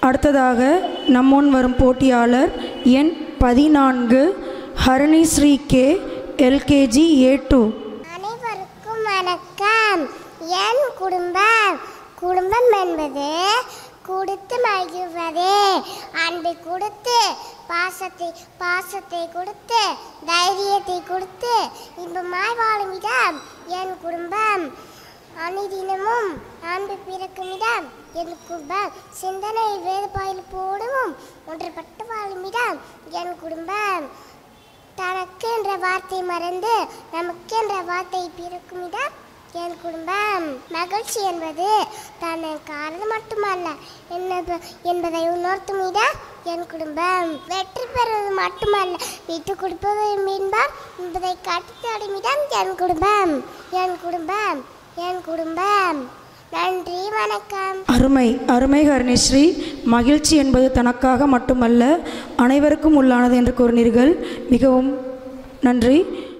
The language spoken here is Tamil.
அடுத்ததாக நம்முன் வரும் போட்டியாளர் எண் பதினான்கு Harani Sri K LKG A two அனைவருக்கும் வணக்கம் என் குடும்பம் குடும்பம் என்பது கொடுத்து மகிழ்வதே அன்பை கொடுத்து பாசத்தை பாசத்தை கொடுத்து தைரியத்தை கொடுத்து இன்பமாய் வாழும் இடம் என் குடும்பம் அணிதினமும் அன்பு பிறக்கும் இடம் என் குடும்பம் சிந்தனை வேறுபாயில் போடவும் ஒன்றுபட்டு வாழும் இடம் என் குடும்பம் தனக்கு என்ற வார்த்தை மறந்து நமக்கு என்ற வார்த்தை பிறக்கும் இடம் என் குடும்பம் மகிழ்ச்சி என்பது தன்னை காரணம் மட்டுமல்ல என்னது என்பதை உணர்த்தும் இடம் என் குடும்பம் வெற்றி பெறுவது மட்டுமல்ல விட்டு கொடுப்பது இன்பம் என்பதை காட்டித்தரும் இடம் என் குடும்பம் என் குடும்பம் என் குடும்பம் நன்றி வணக்கம் அருமை அருமை ஹரிணிஸ்ரீ மகிழ்ச்சி என்பது தனக்காக மட்டுமல்ல அனைவருக்கும் உள்ளானது என்று கூறினீர்கள் மிகவும் நன்றி